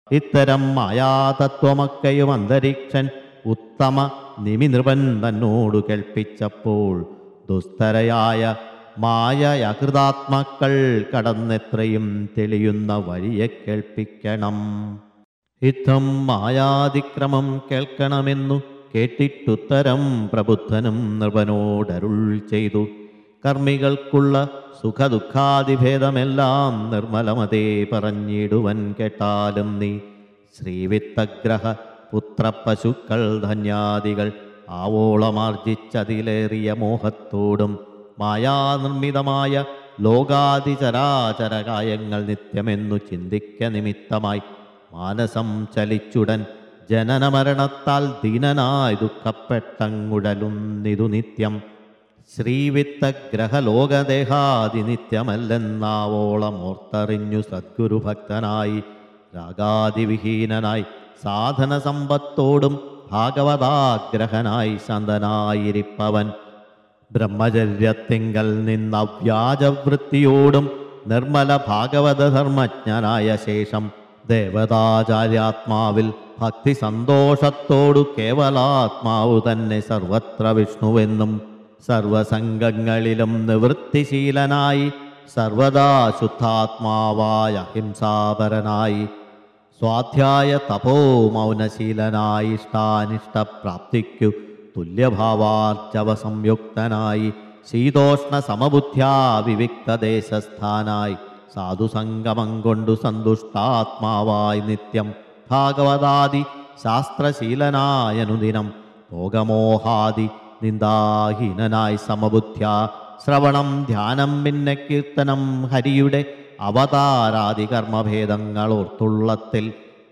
ഇത്തരം മായാതത്വമൊക്കെയും അന്തരീക്ഷൻ ഉത്തമ നിമിനൃപൻ തന്നോടു കേൾപ്പിച്ചപ്പോൾ ദുസ്തരയായ മായയകൃതാത്മാക്കൾ കടന്നെത്രയും തെളിയുന്ന വഴിയെ കേൾപ്പിക്കണം യുദ്ധം മായാതിക്രമം കേൾക്കണമെന്നു കേട്ടിട്ടുത്തരം പ്രബുദ്ധനും നൃപനോടരുൾ ചെയ്തു കർമ്മികൾക്കുള്ള സുഖദുഃഖാദിഭേദമെല്ലാം നിർമ്മലമതേ പറഞ്ഞിടുവൻ കേട്ടാലും നീ ശ്രീവിത്തഗ്രഹ പുത്രപശുക്കൾ ധന്യാദികൾ ആവോളമാർജിച്ചതിലേറിയ മോഹത്തോടും മായാനിർമ്മിതമായ ലോകാതിചരാചരകായങ്ങൾ നിത്യമെന്നു ചിന്തിക്ക നിമിത്തമായി മാനസം ചലിച്ചുടൻ ജനനമരണത്താൽ ദീനനായി ദുഃഖപ്പെട്ടങ്ങുടലുന്നിതു നിത്യം ശ്രീവിത്തഗ്രഹലോകദേഹാദി നിത്യമല്ലെന്നാവോളം ഓർത്തറിഞ്ഞു സദ്ഗുരു ഭക്തനായി രാഗാതിവിഹീനനായി സാധന സമ്പത്തോടും ഭാഗവതാഗ്രഹനായി ശാന്തനായിരിപ്പവൻ ബ്രഹ്മചര്യത്തിങ്കൽ നിന്ന വ്യാജവൃത്തിയോടും നിർമ്മല ഭാഗവത ധർമ്മജ്ഞനായ ശേഷം ദേവതാചാര്യാത്മാവിൽ ഭക്തി സന്തോഷത്തോടു കേവലാത്മാവു തന്നെ സർവത്ര വിഷ്ണുവെന്നും സർവസംഗങ്ങളിലും നിവൃത്തിശീലനായി സർവദാ ശുദ്ധാത്മാവായ ഹിംസാപരനായി സ്വാധ്യായ തപോ മൗനശീലനായി ഇഷ്ടാനിഷ്ടപ്രാപ്തിക്കു തുല്യഭാവാർജവ സംയുക്തനായി ശീതോഷ്ണ സമബുദ്ധ്യാ വിവിക്തദേശസ്ഥാനായി സാധുസംഗമം കൊണ്ടു സന്തുഷ്ടാത്മാവായി നിത്യം ഭാഗവതാദി ശാസ്ത്രശീലനായനുദിനം ഭോഗമോഹാദി നിന്ദാഹീനനായി സമബുദ്ധ്യ ശ്രവണം ധ്യാനം പിന്നെ കീർത്തനം ഹരിയുടെ അവതാരാദി കർമ്മഭേദങ്ങൾ ഓർത്തുള്ളത്തിൽ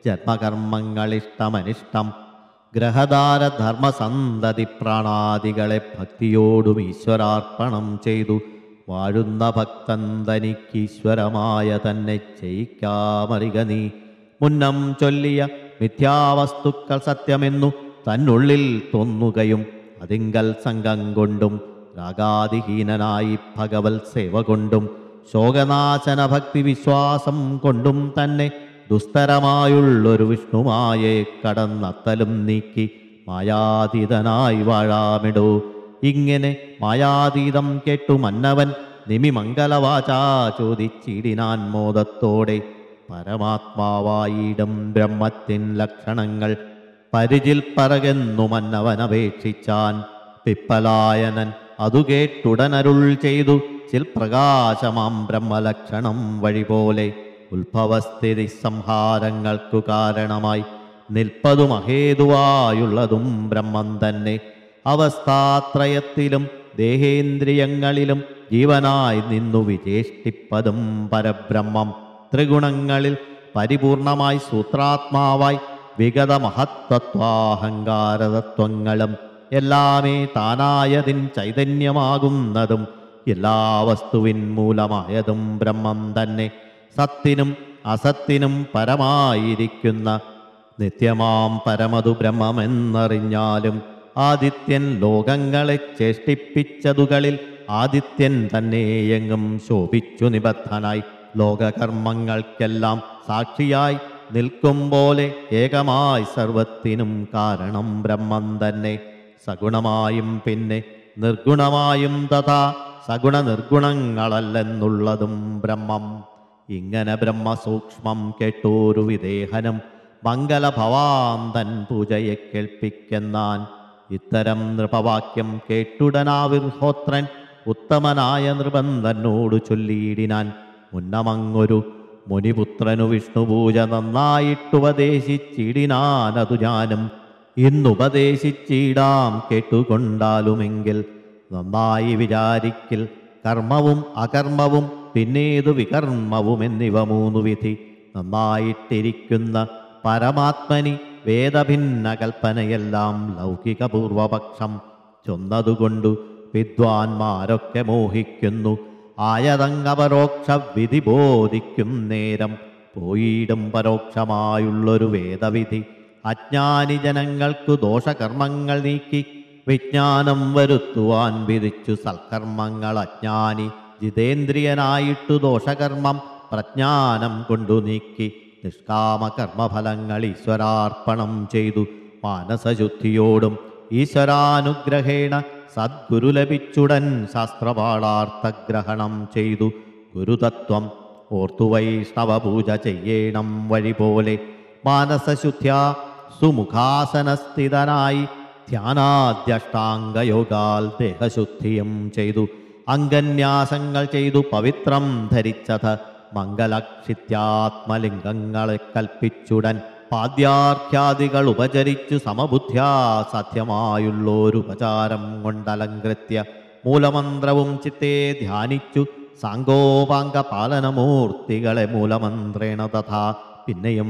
ജന്മകർമ്മങ്ങളിഷ്ടമനിഷ്ടം ഗ്രഹധാര ധർമ്മസന്തതി പ്രാണാദികളെ ഭക്തിയോടും ഈശ്വരാർപ്പണം ചെയ്തു വാഴുന്ന ഭക്തൻ തനിക്കീശ്വരമായ തന്നെ ജയിക്കാമറിക നീ മുന്നം ചൊല്ലിയ മിഥ്യാവസ്തുക്കൾ സത്യമെന്നു തന്നുള്ളിൽ തോന്നുകയും അതിങ്കൽ സംഘം കൊണ്ടും രാഗാതിഹീനനായി ഭഗവത് സേവ കൊണ്ടും ശോകനാശന ഭക്തി വിശ്വാസം കൊണ്ടും തന്നെ ദുസ്തരമായുള്ളൊരു വിഷ്ണുമായെ കടന്നത്തലും നീക്കി മായാതീതനായി വാഴാമിടൂ ഇങ്ങനെ മായാതീതം കേട്ടു മന്നവൻ നിമിമംഗലവാചാ ചോദിച്ചിടിനാൻ മോദത്തോടെ പരമാത്മാവായിടും ബ്രഹ്മത്തിൻ ലക്ഷണങ്ങൾ പരിചിൽ പറകെന്നു മന്നവൻ അപേക്ഷിച്ചാൻ പിപ്പലായനൻ അതു കേട്ടുടനരുൾ ചെയ്തു ചിൽ പ്രകാശമാം ബ്രഹ്മലക്ഷണം വഴി പോലെ ഉത്ഭവസ്ഥിതി സംഹാരങ്ങൾക്കു കാരണമായി നിൽപ്പതും അഹേതുവായുള്ളതും ബ്രഹ്മം തന്നെ അവസ്ഥാത്രയത്തിലും ദേഹേന്ദ്രിയങ്ങളിലും ജീവനായി നിന്നു വിചേഷ്ടിപ്പതും പരബ്രഹ്മം ത്രിഗുണങ്ങളിൽ പരിപൂർണമായി സൂത്രാത്മാവായി വിഗത മഹത്തത്വാഹങ്കാരതത്വങ്ങളും എല്ലാമേ താനായതിൻ ചൈതന്യമാകുന്നതും എല്ലാ വസ്തുവിൻ മൂലമായതും ബ്രഹ്മം തന്നെ സത്തിനും അസത്തിനും പരമായിരിക്കുന്ന നിത്യമാം പരമതു ബ്രഹ്മമെന്നറിഞ്ഞാലും ആദിത്യൻ ലോകങ്ങളെ ചേഷ്ടിപ്പിച്ചതുകളിൽ ആദിത്യൻ തന്നെ എങ്ങും ശോഭിച്ചു നിബദ്ധനായി ലോകകർമ്മങ്ങൾക്കെല്ലാം സാക്ഷിയായി നിൽക്കും പോലെ ഏകമായി സർവത്തിനും കാരണം ബ്രഹ്മം തന്നെ സഗുണമായും പിന്നെ നിർഗുണമായും തഥാ സഗുണ നിർഗുണങ്ങളല്ലെന്നുള്ളതും ബ്രഹ്മം ഇങ്ങനെ ബ്രഹ്മസൂക്ഷ്മം കേട്ടോരു വിദേഹനം മംഗലഭവാന്തൻ പൂജയെ കേൾപ്പിക്കെന്നാൻ ഇത്തരം നൃപവാക്യം കേട്ടുടനാവിർഹോത്രൻ ഉത്തമനായ നൃപന്തനോടു ചൊല്ലിയിടിനാൻ മുന്നമങ്ങൊരു മുനിപുത്രനു വിഷ്ണുപൂജ നന്നായിട്ടുപദേശിച്ചിടിനാനതു ഞാനും ഇന്നുപദേശിച്ചിടാം കേട്ടുകൊണ്ടാലുമെങ്കിൽ നന്നായി വിചാരിക്കിൽ കർമ്മവും അകർമ്മവും പിന്നേതു വികർമ്മവും എന്നിവ മൂന്നു വിധി നന്നായിട്ടിരിക്കുന്ന പരമാത്മനി വേദഭിന്ന കൽപ്പനയെല്ലാം ലൗകിക പൂർവപക്ഷം ചൊന്നതുകൊണ്ടു വിദ്വാൻമാരൊക്കെ മോഹിക്കുന്നു ആയതങ്ങപരോക്ഷ വിധി ബോധിക്കും നേരം പോയിടും പരോക്ഷമായുള്ളൊരു വേദവിധി അജ്ഞാനി ജനങ്ങൾക്കു ദോഷകർമ്മങ്ങൾ നീക്കി വിജ്ഞാനം വരുത്തുവാൻ വിധിച്ചു സൽക്കർമ്മങ്ങൾ അജ്ഞാനി ജിതേന്ദ്രിയനായിട്ടു ദോഷകർമ്മം പ്രജ്ഞാനം കൊണ്ടു നീക്കി നിഷ്കാമ കർമ്മഫലങ്ങൾ ഈശ്വരാർപ്പണം ചെയ്തു മാനസശുദ്ധിയോടും ഈശ്വരാനുഗ്രഹേണ സദ്ഗുരു ലഭിച്ചുടൻ ശാസ്ത്രപാഠാർത്ഥഗ്രഹണം ചെയ്തു ഗുരുതത്വം ഓർത്തു വൈഷ്ണവപൂജ ചെയ്യേണം വഴി പോലെ മാനസശുദ്ധ്യ സുമുഖാസനസ്ഥിതനായി ധ്യാനാദ്യഷ്ടാംഗയോഗാൽ ദേഹശുദ്ധിയും ചെയ്തു അംഗന്യാസങ്ങൾ ചെയ്തു പവിത്രം ധരിച്ചത് മംഗലക്ഷിത്യാത്മലിംഗങ്ങളെ കൽപ്പിച്ചുടൻ പാദ്യാർഘ്യാദികൾ ഉപചരിച്ചു സമബുദ്ധ്യാ സാധ്യമായുള്ളോരുപചാരം കൊണ്ടലങ്കൃത്യ മൂലമന്ത്രവും ചിത്തെ ധ്യാനിച്ചു സാങ്കോപാംഗ പാലനമൂർത്തികളെ മൂലമന്ത്രേണ തഥാ പിന്നെയും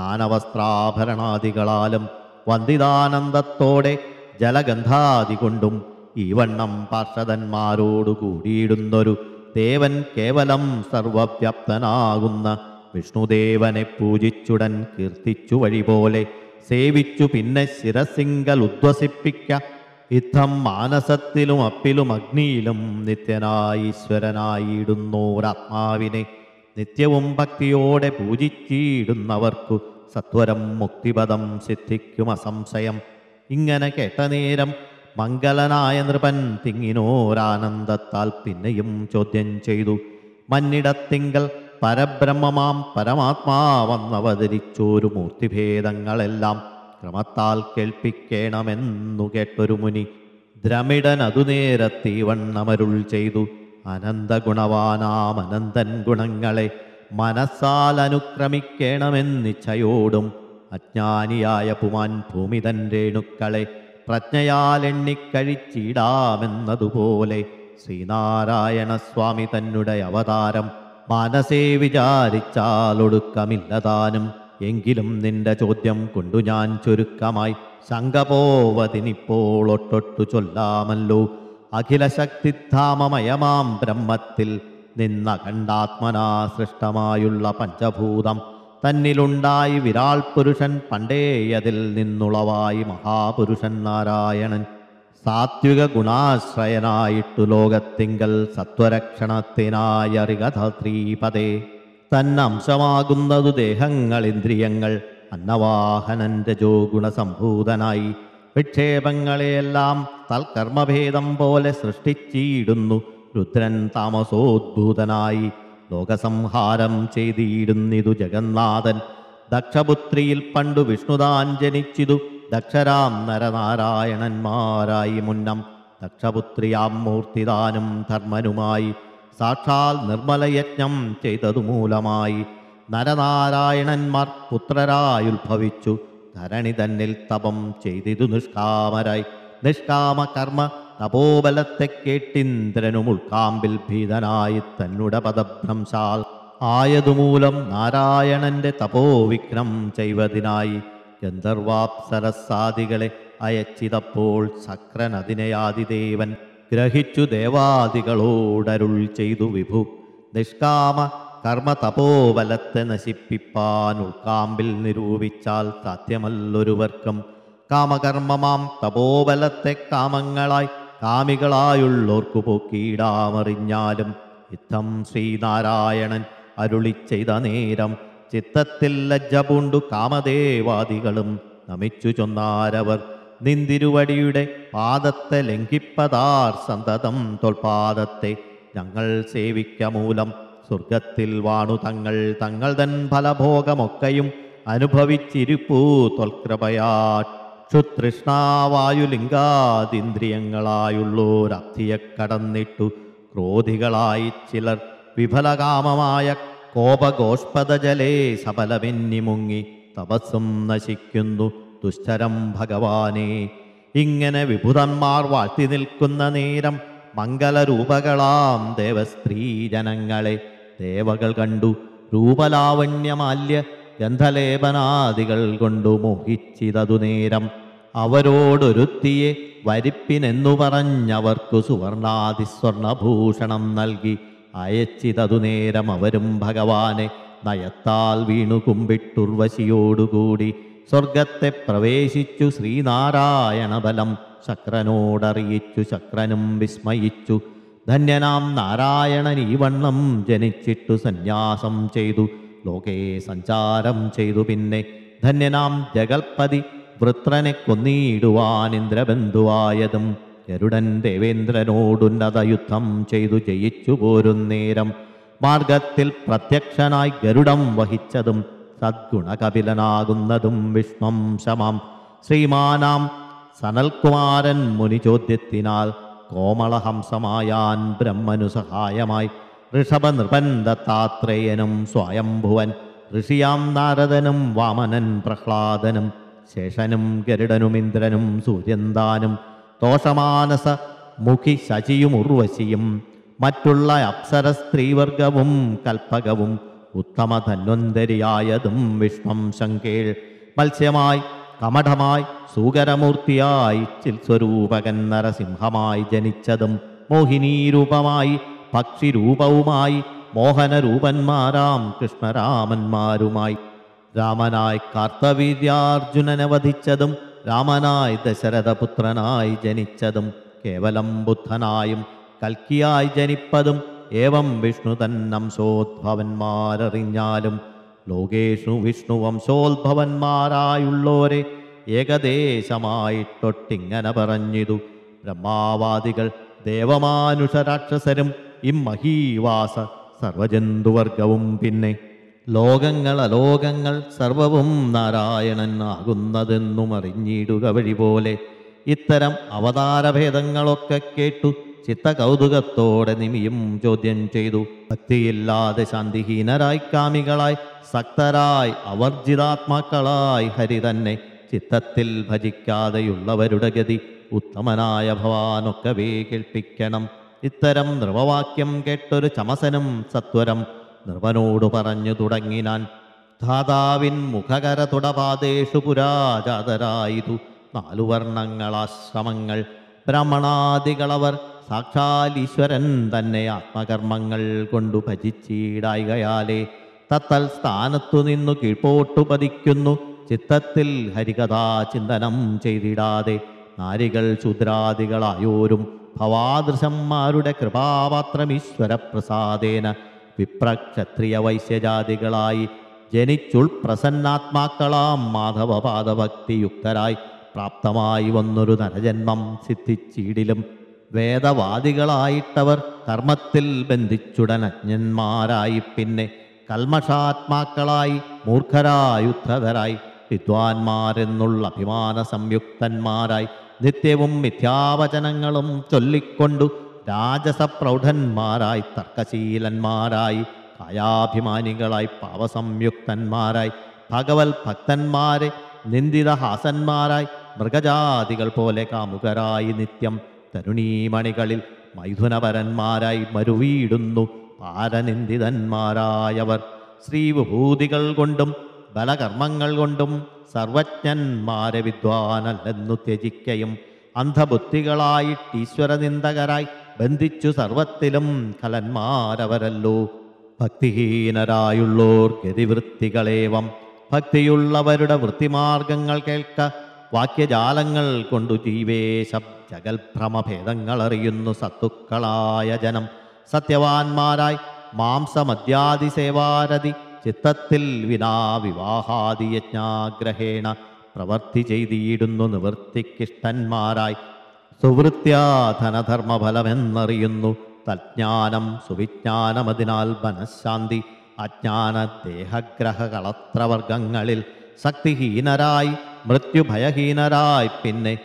സ്നാനവസ്ത്രാഭരണാദികളാലും വന്ദിതാനന്ദത്തോടെ ജലഗന്ധാദി കൊണ്ടും ഈ വണ്ണം പാർഷദന്മാരോടു കൂടിയിടുന്നൊരു ദേവൻ കേവലം സർവവ്യാപ്തനാകുന്ന വിഷ്ണുദേവനെ പൂജിച്ചുടൻ കീർത്തിച്ചു വഴി പോലെ സേവിച്ചു പിന്നെ ശിരസിങ്കൽ ഉദ്വസിപ്പിക്ക യുദ്ധം മാനസത്തിലും അപ്പിലും അഗ്നിയിലും നിത്യനായി ഈശ്വരനായിടുന്നോരാത്മാവിനെ നിത്യവും ഭക്തിയോടെ പൂജിച്ചിടുന്നവർക്കു സത്വരം മുക്തിപദം സിദ്ധിക്കും അസംശയം ഇങ്ങനെ കേട്ട നേരം മംഗലനായ നൃപൻ തിങ്ങിനോരാനന്ദത്താൽ പിന്നെയും ചോദ്യം ചെയ്തു മന്നിടത്തിങ്കൽ പരബ്രഹ്മമാം പരമാത്മാവന്നവതരിച്ചോരു മൂർത്തിഭേദങ്ങളെല്ലാം ക്രമത്താൽ കേൾപ്പിക്കേണമെന്നു കേട്ടൊരു മുനി ദ്രമിഡൻ അതു നേരത്തീവണ്ണമരുൾ ചെയ്തു അനന്തഗുണവാനാം അനന്തൻ ഗുണങ്ങളെ മനസ്സാൽ അനുക്രമിക്കണമെന്നിച്ഛയോടും അജ്ഞാനിയായ പുമാൻ ഭൂമിതൻ രേണുക്കളെ പ്രജ്ഞയാൽ എണ്ണിക്കഴിച്ചിടാമെന്നതുപോലെ ശ്രീനാരായണ സ്വാമി തന്നുടെ അവതാരം മനസേ വിചാരിച്ചാലൊടുക്കമില്ലതാനും എങ്കിലും നിന്റെ ചോദ്യം കൊണ്ടു ഞാൻ ചുരുക്കമായി ശങ്കപോവതിനിപ്പോൾ ഒട്ടൊട്ടു ചൊല്ലാമല്ലോ അഖില ശക്തിധാമമയമാം ബ്രഹ്മത്തിൽ നിന്ന കണ്ടാത്മനാ സൃഷ്ടമായുള്ള പഞ്ചഭൂതം തന്നിലുണ്ടായി വിരാൾ പുരുഷൻ പണ്ടേയതിൽ നിന്നുളവായി മഹാപുരുഷൻ നാരായണൻ സാത്വിക ഗുണാശ്രയനായിട്ടു ലോകത്തിങ്കൽ സത്വരക്ഷണത്തിനായി അറികഥത്രീപതേ തന്നംശമാകുന്നതു ദേഹങ്ങൾ ഇന്ദ്രിയങ്ങൾ അന്നവാഹനൻ രജോ ഗുണസംഭൂതനായി വിക്ഷേപങ്ങളെയെല്ലാം തൽക്കർമ്മഭേദം പോലെ സൃഷ്ടിച്ചിടുന്നു രുദ്രൻ താമസോദ്ഭൂതനായി ലോകസംഹാരം ചെയ്തിടുന്നിതു ജഗന്നാഥൻ ദക്ഷപുത്രിയിൽ പണ്ടു വിഷ്ണുദാൻ ജനിച്ചിതു ദക്ഷരാം നരനാരായണന്മാരായി മുന്നം ദക്ഷപുത്രിയാം മൂർത്തിദാനും ധർമ്മനുമായി സാക്ഷാൽ നിർമ്മലയജ്ഞം ചെയ്തതു മൂലമായി നരനാരായണന്മാർ പുത്രരായുത്ഭവിച്ചു ധരണി തന്നിൽ തപം ചെയ്തിതു നിഷ്കാമരായി നിഷ്കാമ കർമ്മ തപോബലത്തെ കേട്ടിന്ദ്രനും ഉൾക്കാമ്പിൽ ഭീതനായി തന്നുടെ പദഭ്രംശാൽ ആയതുമൂലം നാരായണന്റെ തപോവിഘ്നം ചെയ്വതിനായി ഗന്ധർവാപ്സരസാദികളെ അയച്ചിതപ്പോൾ ശക്രനതിനയാതിദേവൻ ഗ്രഹിച്ചു ദേവാദികളോടരുൾ ചെയ്തു വിഭു നിഷ്കാമ കർമ്മ തപോബലത്തെ നശിപ്പിപ്പാൻ ഉൾക്കാമ്പിൽ നിരൂപിച്ചാൽ സാധ്യമല്ലൊരുവർക്കും കാമകർമ്മമാം തപോബലത്തെ കാമങ്ങളായി കാമികളായുള്ളോർക്കു പോക്കിയിടാമറിഞ്ഞാലും യുദ്ധം ശ്രീനാരായണൻ അരുളി ചെയ്ത നേരം ചിത്തത്തിൽ ലജ്ജ പൂണ്ടു കാമദേവാദികളും നമിച്ചു ചൊന്നാരവർ നിന്തിരുവടിയുടെ പാദത്തെ ലംഘിപ്പതാർ സന്തതം തൊൽപാദത്തെ ഞങ്ങൾ സേവിക്ക മൂലം സ്വർഗത്തിൽ വാണു തങ്ങൾ തങ്ങൾ തൻ ഫലഭോഗമൊക്കെയും അനുഭവിച്ചിരിപ്പൂ തൊൽകൃപയാ ക്ഷുതൃഷ്ണാവായുലിംഗാതിന്ദ്രിയങ്ങളായുള്ളോരബ്ധിയെ കടന്നിട്ടു ക്രോധികളായി ചിലർ വിഫലകാമമായ കോപഗോഷ്പദജലേ സഫലമെന്നി മുങ്ങി തപസ്സും നശിക്കുന്നു ദുശ്ചരം ഭഗവാനെ ഇങ്ങനെ വിഭുതന്മാർ വാഴ്ത്തി നിൽക്കുന്ന നേരം മംഗലരൂപകളാം ദേവസ്ത്രീ ജനങ്ങളെ ദേവകൾ കണ്ടു രൂപലാവണ്യമാല്യ ഗന്ധലേപനാദികൾ കൊണ്ടു മോഹിച്ചിതതു നേരം അവരോടൊരുത്തിയെ വരിപ്പിനെന്നു പറഞ്ഞവർക്കു സുവർണാതിസ്വർണഭൂഷണം നൽകി അയച്ചിതതു നേരം അവരും ഭഗവാനെ നയത്താൽ വീണു കുമ്പിട്ടുർവശിയോടുകൂടി സ്വർഗത്തെ പ്രവേശിച്ചു ശ്രീനാരായണ ബലം ശക്രനോടറിയിച്ചു ശക്രനും വിസ്മയിച്ചു ധന്യനാം നാരായണൻ ഈ വണ്ണം ജനിച്ചിട്ടു സന്യാസം ചെയ്തു ലോകേ സഞ്ചാരം ചെയ്തു പിന്നെ ധന്യനാം ജഗൽപതി വൃത്രനെ കൊന്നിടുവാൻ ഇന്ദ്രബന്ധുവായതും ഗരുഡൻ ദേവേന്ദ്രനോടുന്നത യുദ്ധം ചെയ്തു ജയിച്ചു പോരുന്നേരം മാർഗത്തിൽ പ്രത്യക്ഷനായി ഗരുഡം വഹിച്ചതും സദ്ഗുണകപിലനാകുന്നതും വിഷ്ണം ശമാം ശ്രീമാനാം സനൽകുമാരൻ മുനി ചോദ്യത്തിനാൽ കോമളഹംസമായാൻ ബ്രഹ്മനു സഹായമായി ഋഷഭ നിർബന്ധത്താത്രേയനും സ്വയംഭുവൻ ഋഷിയാം നാരദനും വാമനൻ പ്രഹ്ലാദനും ശേഷനും ഗരുഡനും ഇന്ദ്രനും സൂര്യന്താനും ദോഷമാനസ മുഖി ശചിയും ഉർവശിയും മറ്റുള്ള അപ്സര സ്ത്രീവർഗവും കൽപ്പകവും ഉത്തമ ധന്വന്തരിയായതും വിഷ്ണം ശങ്കേൾ മത്സ്യമായി കമഠമായി സൂകരമൂർത്തിയായി ചിൽസ്വരൂപകൻ നരസിംഹമായി ജനിച്ചതും മോഹിനീരൂപമായി പക്ഷിരൂപവുമായി മോഹനരൂപന്മാരാം കൃഷ്ണരാമന്മാരുമായി രാമനായി കാർത്തവീര്യാർജുനനെ വധിച്ചതും രാമനായി ദശരഥപുത്രനായി ജനിച്ചതും കേവലം ബുദ്ധനായും കൽക്കിയായി ജനിപ്പതും ഏവം വിഷ്ണു തന്നംശോദ്ഭവന്മാരറിഞ്ഞാലും ലോകേഷു വിഷ്ണു വംശോദ്ഭവന്മാരായുള്ളോരെ ഏകദേശമായിട്ടൊട്ടിങ്ങനെ പറഞ്ഞിതു ബ്രഹ്മാവാദികൾ ദേവമാനുഷ രാക്ഷസരും ഇമ്മഹീവാസ സർവജന്തുവർഗവും പിന്നെ ലോകങ്ങൾ അലോകങ്ങൾ സർവവും നാരായണൻ ആകുന്നതെന്നും അറിഞ്ഞിടുക വഴി പോലെ ഇത്തരം അവതാരഭേദങ്ങളൊക്കെ കേട്ടു ചിത്തകൗതുകത്തോടെ നിമിയും ചോദ്യം ചെയ്തു ഭക്തിയില്ലാതെ ശാന്തിഹീനരായി കാമികളായി സക്തരായി അവർജിതാത്മാക്കളായി ഹരി തന്നെ ചിത്തത്തിൽ ഭജിക്കാതെയുള്ളവരുടെ ഗതി ഉത്തമനായ ഭവാനൊക്കവേ കേൾപ്പിക്കണം ഇത്തരം നൃപവാക്യം കേട്ടൊരു ചമസനും സത്വരം നൃപനോട് പറഞ്ഞു തുടങ്ങിനാൻ ധാതാവിൻ മുഖകര തുടപാദേഷു പുരാജാതരായിതു നാലു വർണ്ണങ്ങളാശ്രമങ്ങൾ ബ്രാഹ്മണാദികളവർ സാക്ഷാൽ ഈശ്വരൻ തന്നെ ആത്മകർമ്മങ്ങൾ കൊണ്ടു ഭജിച്ചിടായികയാലേ തത്തൽ സ്ഥാനത്തു നിന്നു കീഴ്പോട്ടു പതിക്കുന്നു ചിത്തത്തിൽ ഹരികഥാ ചിന്തനം ചെയ്തിടാതെ നാരികൾ ശൂദ്രാദികളായോരും ഭവാദൃശന്മാരുടെ കൃപാപാത്രം ഈശ്വരപ്രസാദേന വിപ്രക്ഷത്രിയ വൈശ്യജാതികളായി ജനിച്ചുൾ പ്രസന്നാത്മാക്കളാം മാധവപാദഭക്തിയുക്തരായി പ്രാപ്തമായി വന്നൊരു നരജന്മം സിദ്ധിച്ചിടിലും വേദവാദികളായിട്ടവർ കർമ്മത്തിൽ ബന്ധിച്ചുടൻ അജ്ഞന്മാരായി പിന്നെ കൽമഷാത്മാക്കളായി മൂർഖരായുദ്ധതരായി വിദ്വാൻമാരെന്നുള്ള അഭിമാന സംയുക്തന്മാരായി നിത്യവും മിഥ്യാവചനങ്ങളും ചൊല്ലിക്കൊണ്ടു രാജസപ്രൗഢന്മാരായി തർക്കശീലന്മാരായി കായാഭിമാനികളായി പാവസംയുക്തന്മാരായി ഭഗവത് ഭക്തന്മാരെ നിന്ദിതഹാസന്മാരായി മൃഗജാതികൾ പോലെ കാമുകരായി നിത്യം തരുണീമണികളിൽ മൈഥുനപരന്മാരായി മരുവീടുന്നു പാരനിന്ദിതന്മാരായവർ ശ്രീവിഭൂതികൾ കൊണ്ടും ബലകർമ്മങ്ങൾ കൊണ്ടും സർവജ്ഞന്മാരെ വിദ്വാനല്ലെന്നു ത്യജിക്കയും അന്ധബുദ്ധികളായിട്ട് ഈശ്വരനിന്ദകരായി ബന്ധിച്ചു സർവത്തിലും കലന്മാരവരല്ലോ ഭക്തിഹീനരായുള്ളോർ ഗതിവൃത്തികളേവം ഭക്തിയുള്ളവരുടെ വൃത്തിമാർഗങ്ങൾ കേൾക്ക വാക്യജാലങ്ങൾ കൊണ്ടു ജീവേശം ജഗൽഭ്രമഭേദങ്ങൾ അറിയുന്നു സത്തുക്കളായ ജനം സത്യവാന്മാരായി മാംസമദ്യാദി സേവാരതി ചിത്തത്തിൽ വിനാ വിവാഹാദി യജ്ഞാഗ്രഹേണ പ്രവർത്തി ചെയ്തിടുന്നു നിവൃത്തിക്കിഷ്ടന്മാരായി സുവൃത്യാധനധർമ്മഫലമെന്നറിയുന്നു തജ്ഞാനം സുവിജ്ഞാനമതിനാൽ മനഃശാന്തി അജ്ഞാന ദേഹഗ്രഹകളത്രവർഗങ്ങളിൽ ശക്തിഹീനരായി മൃത്യുഭയഹീനരായി പിന്നെ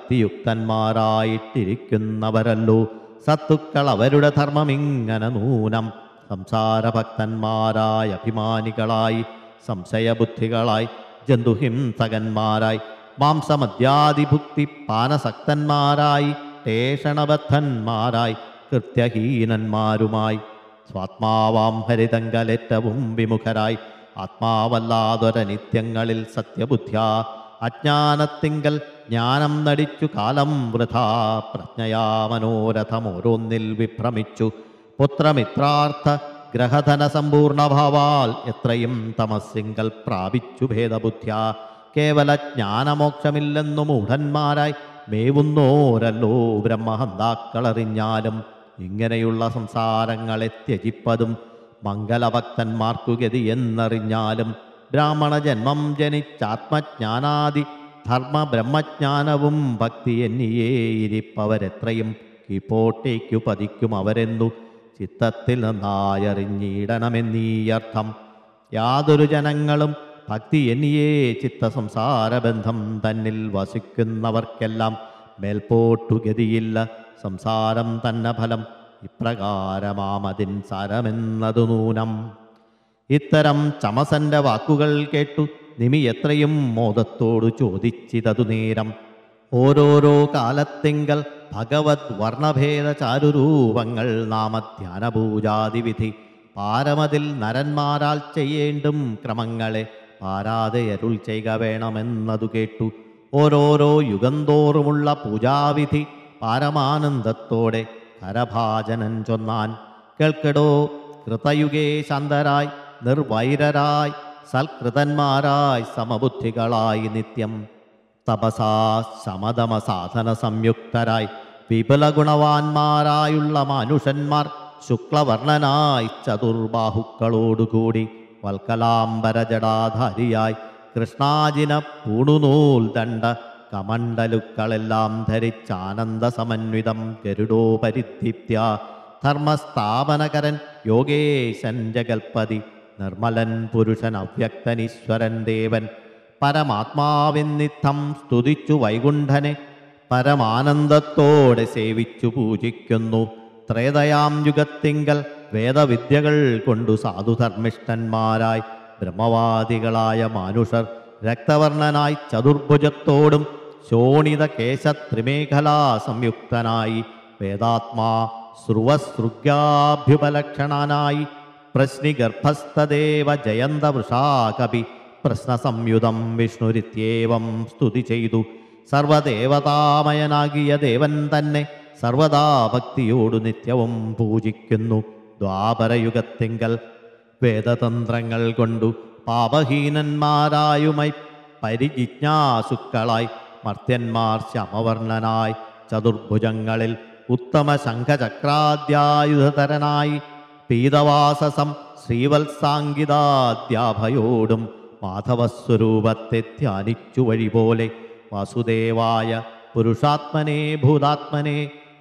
ഭക്തിയുക്തന്മാരായിട്ടിരിക്കുന്നവരല്ലോ സത്തുക്കൾ അവരുടെ ധർമ്മമിങ്ങനെ നൂനം സംസാരഭക്തന്മാരായി അഭിമാനികളായി സംശയബുദ്ധികളായി ജന്തുഹിംസകന്മാരായി മാംസമദ്യാദിഭുക്തി പാനസക്തന്മാരായി ടേഷണബദ്ധന്മാരായി കൃത്യഹീനന്മാരുമായി സ്വാത്മാവാം ഹരിതങ്കലേറ്റവും വിമുഖരായി ആത്മാവല്ലാതൊരനിത്യങ്ങളിൽ സത്യബുദ്ധ്യാ അജ്ഞാനത്തിങ്കൽ ജ്ഞാനം നടിച്ചു കാലം വൃഥാ പ്രജ്ഞയാ മനോരഥമോരോന്നിൽ വിഭ്രമിച്ചു പുത്രമിത്രാർത്ഥ ഗ്രഹധന സമ്പൂർണഭാവാൽ എത്രയും തമസ്സിങ്കൽ പ്രാപിച്ചു ഭേദബുദ്ധ്യാ കേവല ജ്ഞാനമോക്ഷമില്ലെന്നു മൂഢന്മാരായി മേവുന്നോരല്ലോ ബ്രഹ്മഹന്താക്കളറിഞ്ഞാലും ഇങ്ങനെയുള്ള സംസാരങ്ങളെ ത്യജിപ്പതും മംഗലഭക്തന്മാർക്കു ഗതി എന്നറിഞ്ഞാലും ബ്രാഹ്മണ ജന്മം ജനിച്ചാത്മജ്ഞാനാദി ധർമ്മ ബ്രഹ്മജ്ഞാനവും ഭക്തി എന്നിയേ ഇരിപ്പവരെത്രയും കീപ്പോട്ടേക്കു പതിക്കും അവരെന്നു ചിത്തത്തിൽ നന്നായറിഞ്ഞിടണമെന്നീ അർത്ഥം യാതൊരു ജനങ്ങളും ഭക്തി എന്നിയേ ചിത്തസംസാരബന്ധം തന്നിൽ വസിക്കുന്നവർക്കെല്ലാം മേൽപോട്ടു ഗതിയില്ല സംസാരം തന്നെ ഫലം ഇപ്രകാരമാമതിൻ സാരമെന്നതു നൂനം ഇത്തരം ചമസന്റെ വാക്കുകൾ കേട്ടു നിമി എത്രയും മോദത്തോടു ചോദിച്ചിതതു നേരം ഓരോരോ കാലത്തിങ്കൽ ഭഗവത് വർണ്ണഭേദ ചാരുരൂപങ്ങൾ നാമധ്യാനപൂജാതി വിധി പാരമതിൽ നരന്മാരാൽ ചെയ്യേണ്ടും ക്രമങ്ങളെ പാരാതെ അരുൾ ചെയ്യുക വേണമെന്നതു കേട്ടു ഓരോരോ യുഗന്തോറുമുള്ള പൂജാവിധി പാരമാനന്ദത്തോടെ കരഭാജനൻ ചൊന്നാൻ കേൾക്കടോ കൃതയുഗേ ശാന്തരായി നിർവൈരരായി സൽകൃതന്മാരായി സമബുദ്ധികളായി നിത്യം തപസാ സമതമ സാധന സംയുക്തരായി വിപുല ഗുണവാന്മാരായുള്ള മാനുഷന്മാർ ശുക്ലവർണ്ണനായി ചതുർബാഹുക്കളോടുകൂടി വൽക്കലാംബരജടാധാരിയായി കൃഷ്ണാജിന പൂണുനൂൽ ദണ്ഡ കമണ്ഡലുക്കളെല്ലാം ധരിച്ചാനന്ദ സമന്വിതം ഗരുഡോപരിദ്ധിത്യ ധർമ്മസ്ഥാപനകരൻ യോഗേശൻ ജഗൽപതി നിർമ്മലൻ പുരുഷൻ അവ്യക്തനീശ്വരൻ ദേവൻ പരമാത്മാവെന്നിത്തം സ്തുതിച്ചു വൈകുണ്ഠനെ പരമാനന്ദത്തോടെ സേവിച്ചു പൂജിക്കുന്നു ത്രേതയാം യുഗത്തിങ്കൽ വേദവിദ്യകൾ കൊണ്ടു സാധുധർമ്മിഷ്ഠന്മാരായി ബ്രഹ്മവാദികളായ മാനുഷർ രക്തവർണ്ണനായി ചതുർഭുജത്തോടും ശോണിത കേശത്രിമേഖലാ സംയുക്തനായി വേദാത്മാ ശ്രുവസൃഗ്യാഭ്യുപലക്ഷണനായി പ്രശ്നിഗർഭസ്ഥദേവ ജയന്ത വൃഷാകപി പ്രശ്നസംയുതം വിഷ്ണുരിത്യേവം സ്തുതി ചെയ്തു സർവദേവതാമയനാകിയ ദേവൻ തന്നെ സർവദാ ഭക്തിയോടു നിത്യവും പൂജിക്കുന്നു ദ്വാപരയുഗത്തിങ്കൽ വേദതന്ത്രങ്ങൾ കൊണ്ടു പാപഹീനന്മാരായുമൈ പരിജിജ്ഞാസുക്കളായി മർത്യന്മാർ ശമവർണ്ണനായി ചതുർഭുജങ്ങളിൽ ഉത്തമ ശംഖചക്രാദ്യായുധതരനായി പീതവാസസം ശ്രീവത്സാങ്കിതാദ്യാഭയോടും മാധവസ്വരൂപത്തെ ധ്യാനിച്ചു വഴി പോലെ വാസുദേവായ പുരുഷാത്മനെ ഭൂതാത്മനെ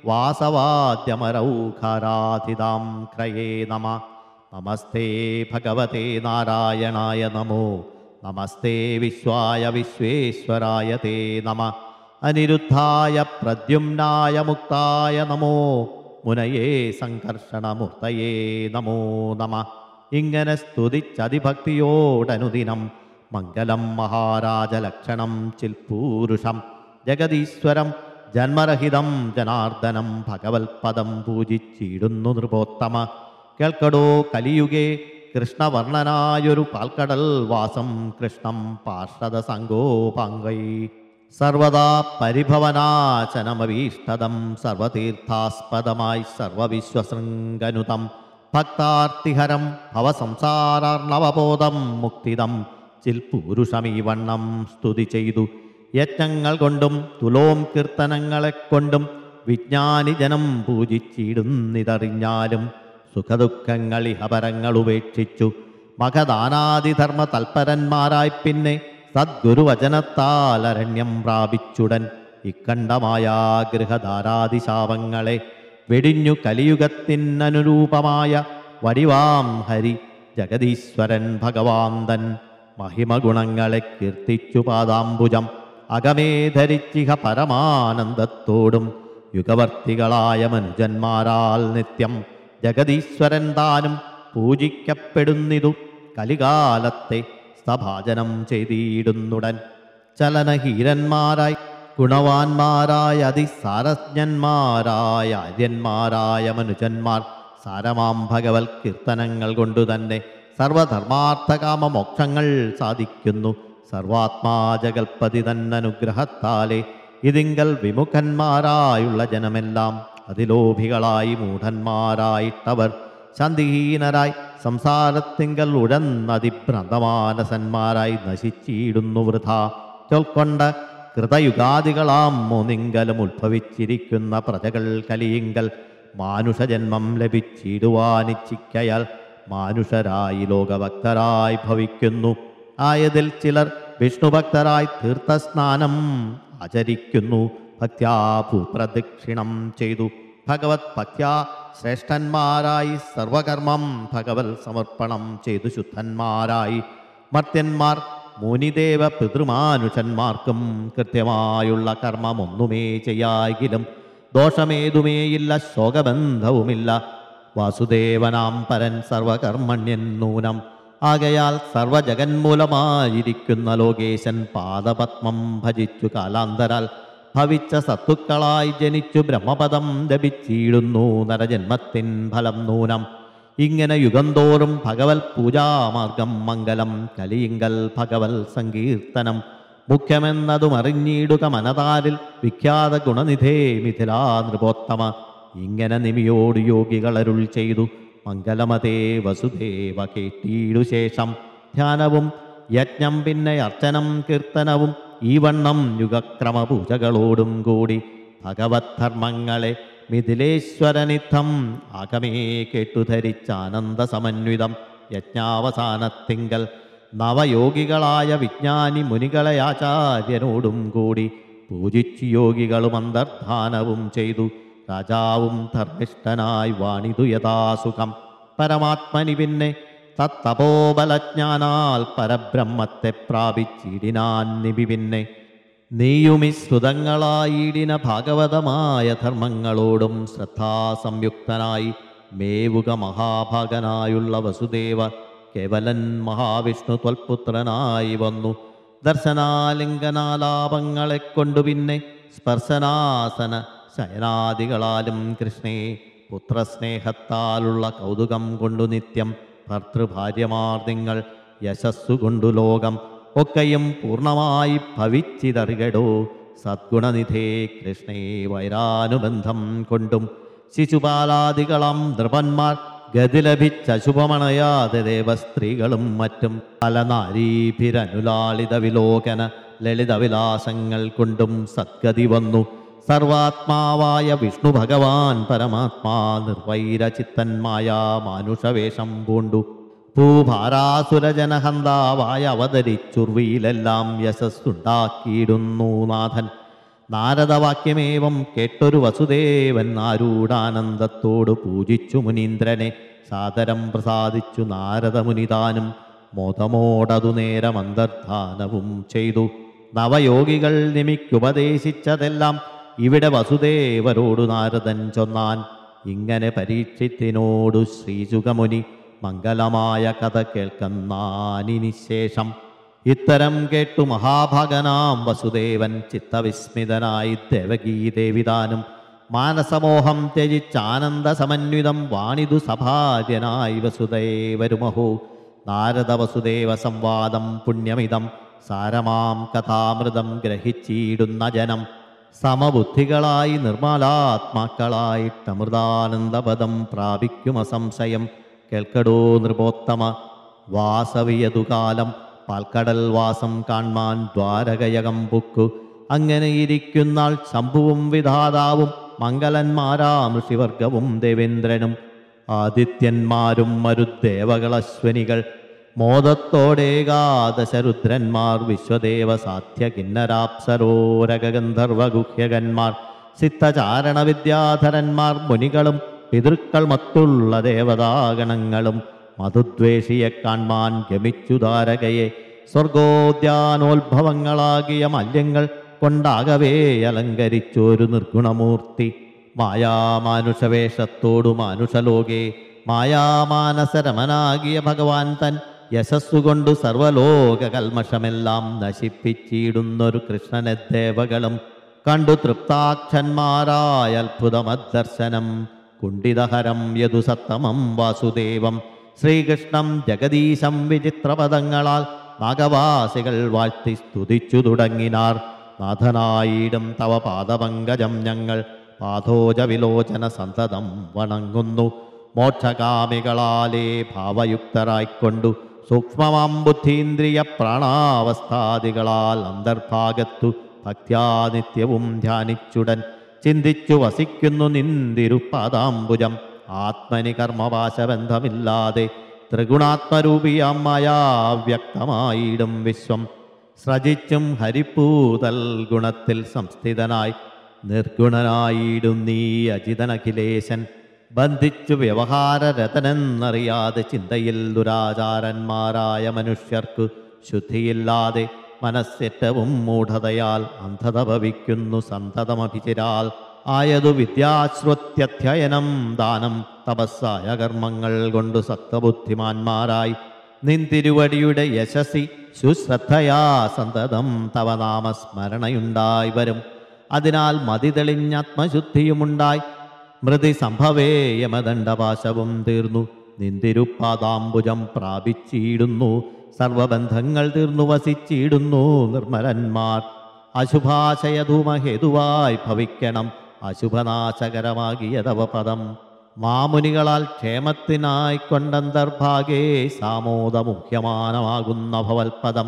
വാസവാദ്യമരൗഖാരാധിതാം ക്രയേ നമ നമസ്തേ ഭഗവതേ നാരായണായ നമോ നമസ്തേ വിശ്വായ വിശ്വേശ്വരായ തേ നമ അനിരുദ്ധായ പ്രദ്യുമ്നായ മുക്തായ നമോ മുനയേ സംകർഷണമൂർത്തയേ നമോ നമ ഇങ്ങനെ സ്തുതിച്ചതിഭക്തിയോടനുദിനം മംഗലം മഹാരാജലക്ഷണം ചിൽപൂരുഷം ജഗതീശ്വരം ജന്മരഹിതം ജനാർദ്ദനം ഭഗവത്പദം പൂജിച്ചിടുന്നു നൃപോത്തമ കേൾക്കടോ കലിയുഗേ കൃഷ്ണവർണ്ണനായൊരു പാൽക്കടൽ വാസം കൃഷ്ണം പാർഷദ സങ്കോപാംഗൈ സർവദാ പരിഭവനാശനമഭീഷ്ടതം സർവതീർത്ഥാസ്പദമായി സർവവിശ്വശൃംഗനുതം ഭക്താർത്തിഹരം ഭവസംസാരാർണവബോധം മുക്തിദം ചിൽപൂരുഷമീവണ്ണം സ്തുതി ചെയ്തു യജ്ഞങ്ങൾ കൊണ്ടും തുലോം കീർത്തനങ്ങളെ കൊണ്ടും വിജ്ഞാനി ജനം പൂജിച്ചിടുന്നിതറിഞ്ഞാലും സുഖദുഃഖങ്ങൾ ഇഹപരങ്ങൾ ഉപേക്ഷിച്ചു മഖദാനാദിധർമ്മ തൽപരന്മാരായി പിന്നെ സദ്ഗുരുവചനത്താൽ അരണ്യം പ്രാപിച്ചുടൻ ഇക്കണ്ഠമായ ഗൃഹധാരാതിശാപങ്ങളെ വെടിഞ്ഞു കലിയുഗത്തിനനുരൂപമായ വടിവാം ഹരി ജഗദീശ്വരൻ ഭഗവാന്തൻ മഹിമഗുണങ്ങളെ കീർത്തിച്ചു പാദാംബുജം അകമേ ധരിച്ചിഹ പരമാനന്ദത്തോടും യുഗവർത്തികളായ മനുജന്മാരാൽ നിത്യം ജഗദീശ്വരൻ താനും പൂജിക്കപ്പെടുന്നിതു കലികാലത്തെ സഭാജനം ചെയ്തിടുന്നുടൻ ചലനഹീരന്മാരായി ഗുണവാന്മാരായ അതിസാരജ്ഞന്മാരായ ആര്യന്മാരായ മനുജന്മാർ സാരമാം ഭഗവത് കീർത്തനങ്ങൾ കൊണ്ടു തന്നെ സർവധർമാർത്ഥകാമ മോക്ഷങ്ങൾ സാധിക്കുന്നു സർവാത്മാ ജഗൽപതി തന്നനുഗ്രഹത്താലെ ഇതിങ്കൽ വിമുഖന്മാരായുള്ള ജനമെല്ലാം അതിലോഭികളായി മൂഢന്മാരായിട്ടവർ ശാന്തിഹീനരായി സംസാരത്തിങ്കൽ ഉഴന്നതിഭ്രതമാനസന്മാരായി നശിച്ചിടുന്നു വൃഥ ചൊൽക്കൊണ്ട കൃതയുഗാദികളാം മൂന്നിങ്കലും ഉത്ഭവിച്ചിരിക്കുന്ന പ്രജകൾ കലിയിങ്കൽ മാനുഷജന്മം ലഭിച്ചിടുവാനിച്ഛിക്കയാൽ മാനുഷരായി ലോകഭക്തരായി ഭവിക്കുന്നു ആയതിൽ ചിലർ വിഷ്ണുഭക്തരായി തീർത്ഥസ്നാനം ആചരിക്കുന്നു ഭക്ത്യാ ഭൂപ്രദക്ഷിണം ചെയ്തു ഭഗവത് ഭക്ത്യാ ശ്രേഷ്ഠന്മാരായി സർവകർമ്മം ഭഗവത് സമർപ്പണം ചെയ്തു ശുദ്ധന്മാരായി മർത്യന്മാർ മുനിദേവ പിതൃമാനുഷന്മാർക്കും കൃത്യമായുള്ള കർമ്മമൊന്നുമേ ചെയ്യായെങ്കിലും ദോഷമേതുമേയില്ല ശോകബന്ധവുമില്ല വാസുദേവനാം പരൻ സർവകർമ്മണ്യൻ നൂനം ആകയാൽ സർവജഗന്മൂലമായിരിക്കുന്ന ലോകേശൻ പാദപത്മം ഭജിച്ചു കാലാന്തരാൽ ഭവിച്ച സത്തുക്കളായി ജനിച്ചു ബ്രഹ്മപദം ലഭിച്ചിടുന്നു നരജന്മത്തിൻ ഫലം നൂനം ഇങ്ങനെ യുഗന്തോറും ഭഗവത് പൂജാമാർഗം മംഗലം കലിയിങ്കൽ ഭഗവത് സങ്കീർത്തനം മുഖ്യമെന്നതും അറിഞ്ഞിടുക മനതാരിൽ വിഖ്യാത ഗുണനിധേ മിഥിലാ നൃപോത്തമ ഇങ്ങനെ നിമിയോട് യോഗികളരുൾ ചെയ്തു മംഗലമതേ വസുദേവ കേട്ടീടു ശേഷം ധ്യാനവും യജ്ഞം പിന്നെ അർച്ചനം കീർത്തനവും ഈ വണ്ണം യുഗക്രമ പൂജകളോടും കൂടി ഭഗവത് ധർമ്മങ്ങളെ മിഥിലേശ്വരനിധം ആകമേ കേട്ടുധരിച്ചാനന്ദ സമന്വിതം യജ്ഞാവസാനത്തിങ്കൽ നവയോഗികളായ വിജ്ഞാനി മുനികളെ ആചാര്യനോടും കൂടി പൂജിച്ചു യോഗികളും അന്തർധാനവും ചെയ്തു രാജാവും ധർമ്മിഷ്ഠനായി വാണിതു യഥാസുഖം പരമാത്മനി പിന്നെ തത്തപോബലജ്ഞാനാൽ പരബ്രഹ്മത്തെ പ്രാപിച്ചിടിനാൻ നിബി പിന്നെ നീയുമി ശ്രുതങ്ങളായിടിന ഭാഗവതമായ ധർമ്മങ്ങളോടും ശ്രദ്ധാസംയുക്തനായി മേവുക മഹാഭാഗനായുള്ള വസുദേവ കേവലൻ മഹാവിഷ്ണു ത്വൽപുത്രനായി വന്നു ദർശനാലിംഗനാലാപങ്ങളെ കൊണ്ടു പിന്നെ സ്പർശനാസന ശയനാദികളാലും കൃഷ്ണേ പുത്രസ്നേഹത്താലുള്ള കൗതുകം കൊണ്ടു നിത്യം ഭർത്തൃഭാര്യമാർ നിങ്ങൾ യശസ്സുകൊണ്ടു ലോകം ഒക്കെയും പൂർണ്ണമായി ഭവിച്ചിതറികടോ സദ്ഗുണനിധേ കൃഷ്ണേ വൈരാനുബന്ധം കൊണ്ടും ശിശുപാലാദികളം നൃപന്മാർ ഗതി ലഭിച്ച ശുഭമണയാതെ ദേവസ്ത്രീകളും മറ്റും പല നാരീഭിരനുലാളിത വിലോകന ലളിത വിലാസങ്ങൾ കൊണ്ടും സദ്ഗതി വന്നു സർവാത്മാവായ വിഷ്ണു ഭഗവാൻ പരമാത്മാ നിർവൈരചിത്തന്മായ മാനുഷവേഷം പൂണ്ടു ഭൂഭാരാസുരജനഹന്താവായ അവതരിച്ചുർവിയിലെല്ലാം യശസ്സുണ്ടാക്കിയിടുന്നു നാഥൻ നാരദവാക്യമേവം കേട്ടൊരു വസുദേവൻ ആരൂഢാനന്ദത്തോട് പൂജിച്ചു മുനീന്ദ്രനെ സാദരം പ്രസാദിച്ചു നാരദമുനിതാനും മോദമോടതു നേരം അന്തർധാനവും ചെയ്തു നവയോഗികൾ നിമിക്കുപദേശിച്ചതെല്ലാം ഇവിടെ വസുദേവരോടു നാരദൻ ചൊന്നാൻ ഇങ്ങനെ പരീക്ഷിത്തിനോടു ശ്രീസുഖമുനി മംഗലമായ കഥ കേൾക്കുന്നാനിനി ശേഷം ഇത്തരം കേട്ടു മഹാഭഗനാം വസുദേവൻ ചിത്തവിസ്മിതനായി ദേവകീദേവിതാനും മാനസമോഹം ത്യജിച്ചാനന്ദ സമന്വിതം വാണിതു സഭാര്യനായി വസുദേവരുമഹോ നാരദ വസുദേവ സംവാദം പുണ്യമിതം സാരമാം കഥാമൃതം ഗ്രഹിച്ചിടുന്ന ജനം സമബുദ്ധികളായി നിർമ്മലാത്മാക്കളായിട്ടമൃതാനന്ദപദം പ്രാപിക്കും അസംശയം കേൾക്കടോ നൃപോത്തമ വാസവിയതുകാലം പാൽക്കടൽ വാസം കാൺമാൻ ദ്വാരകയകം പുക്കു അങ്ങനെ ഇരിക്കുന്നാൾ ശംഭുവും വിധാതാവും മംഗലന്മാരാം ഋഷിവർഗവും ദേവേന്ദ്രനും ആദിത്യന്മാരും മരുദേവകളശ്വനികൾ മോദത്തോടേകാദശരുദ്രന്മാർ വിശ്വദേവ സാധ്യ കിന്നരാപ്സരോരഗന്ധർവഗുഹ്യകന്മാർ സിദ്ധചാരണ വിദ്യാധരന്മാർ മുനികളും പിതൃക്കൾ മറ്റുള്ള ദേവതാഗണങ്ങളും മധുദ്വേഷിയെ കാൺമാൻ ഗമിച്ചു ധാരകയെ സ്വർഗോദ്യാനോത്ഭവങ്ങളാകിയ മല്യങ്ങൾ കൊണ്ടാകവേ അലങ്കരിച്ചൊരു നിർഗുണമൂർത്തി മായാമാനുഷവേഷത്തോടു മാനുഷലോകെ മായാമാനസരമനാകിയ ഭഗവാൻ തൻ യശസ്സുകൊണ്ടു സർവലോക കൽമഷമെല്ലാം നശിപ്പിച്ചിടുന്നൊരു കൃഷ്ണനെ ദേവകളും കണ്ടു തൃപ്താക്ഷന്മാരായ അത്ഭുതമദ്ദർശനം കുണ്ഠിതഹരം യദുസത്തമം വാസുദേവം ശ്രീകൃഷ്ണം ജഗദീശം വിചിത്രപദങ്ങളാൽ നാഗവാസികൾ വാഴ്ത്തി സ്തുതിച്ചു തുടങ്ങിനാർ നാഥനായിടും തവ പാദപങ്കജം ഞങ്ങൾ പാദോജ വിലോചന സന്തതം വണങ്ങുന്നു മോക്ഷകാമികളാലേ ഭാവയുക്തരായിക്കൊണ്ടു സൂക്ഷ്മമാം ബുദ്ധീന്ദ്രിയ പ്രാണാവസ്ഥാദികളാൽ അന്തർഭാഗത്തു ഭക്ത്യാ നിത്യവും ധ്യാനിച്ചുടൻ ചിന്തിച്ചു വസിക്കുന്നു നിന്തിരുപ്പാദാംബുജം ആത്മനി കർമ്മവാശബന്ധമില്ലാതെ ത്രിഗുണാത്മരൂപിയാം മായാ വ്യക്തമായിടും വിശ്വം സ്രജിച്ചും ഹരിപ്പൂതൽ ഗുണത്തിൽ സംസ്ഥിതനായി നിർഗുണനായിടും നീ അജിതനഖിലേശൻ ബന്ധിച്ചു വ്യവഹാരരതനെന്നറിയാതെ ചിന്തയിൽ ദുരാചാരന്മാരായ മനുഷ്യർക്കു ശുദ്ധിയില്ലാതെ മനസ്സേറ്റവും മൂഢതയാൽ അന്ധത ഭവിക്കുന്നു സന്തതമഭിചിരാൽ ആയതു വിദ്യാശ്രുത്യധ്യയനം ദാനം തപസ്സായ കർമ്മങ്ങൾ കൊണ്ടു സത്വബുദ്ധിമാന്മാരായി നിന്തിരുവടിയുടെ യശസ്സി ശുശ്രദ്ധയാ സന്തതം തവ നാമസ്മരണയുണ്ടായി വരും അതിനാൽ മതി തെളിഞ്ഞാത്മശുദ്ധിയുമുണ്ടായി മൃതി സംഭവേ യമദണ്ഡപാശവും തീർന്നു നിന്തിരുപ്പാദാംബുജം പ്രാപിച്ചിടുന്നു സർവബന്ധങ്ങൾ തീർന്നു വസിച്ചിടുന്നു നിർമ്മലന്മാർ അശുഭാശയധൂമഹേതുവായി ഭവിക്കണം അശുഭനാശകരമാകിയ തവ പദം മാമുനികളാൽ ക്ഷേമത്തിനായി കൊണ്ടന്തർഭാഗേ സാമോദമുഖ്യമാനമാകുന്ന ഭവൽപദം